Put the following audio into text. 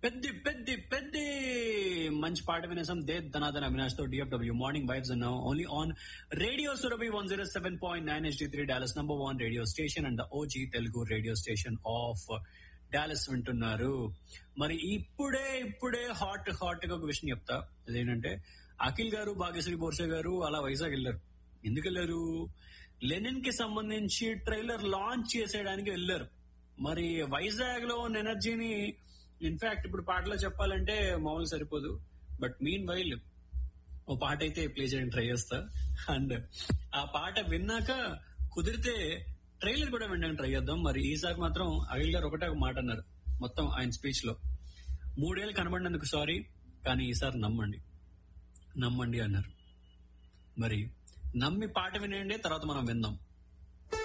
పెద్ది పెద్ది పెద్ది మంచి పాట వినేసాం దే ధనాధన అవినాష్ తో డిఎఫ్డబ్ల్యూ మార్నింగ్ వైబ్స్ ఉన్నాం only on radio Surabhi one zero seven point nine HD three Dallas number one radio station and OG Telugu radio station of Dallas వింటున్నారు మరి ఇప్పుడే ఇప్పుడే హాట్ హాట్ గా ఒక విషయం చెప్తా అదేంటంటే అఖిల్ గారు భాగ్యశ్రీ బోర్సే గారు అలా వైజాగ్ వెళ్ళారు ఎందుకు వెళ్ళారు లెనిన్ కి సంబంధించి ట్రైలర్ లాంచ్ చేసేయడానికి వెళ్ళారు మరి వైజాగ్ లో ఉన్న ఎనర్జీని ఇన్ఫాక్ట్ ఇప్పుడు పాటలో చెప్పాలంటే మామూలు సరిపోదు బట్ మీన్ వైల్ ఓ పాట అయితే ప్లే చేయడానికి ట్రై చేస్తా అండ్ ఆ పాట విన్నాక కుదిరితే ట్రైలర్ కూడా వినడానికి ట్రై చేద్దాం మరి ఈసారి మాత్రం అఖిల్ గారు ఒకటే ఒక మాట అన్నారు మొత్తం ఆయన స్పీచ్ లో మూడేళ్ళు కనబడినందుకు సారీ కానీ ఈసారి నమ్మండి నమ్మండి అన్నారు మరి నమ్మి పాట వినేయండి తర్వాత మనం విందాం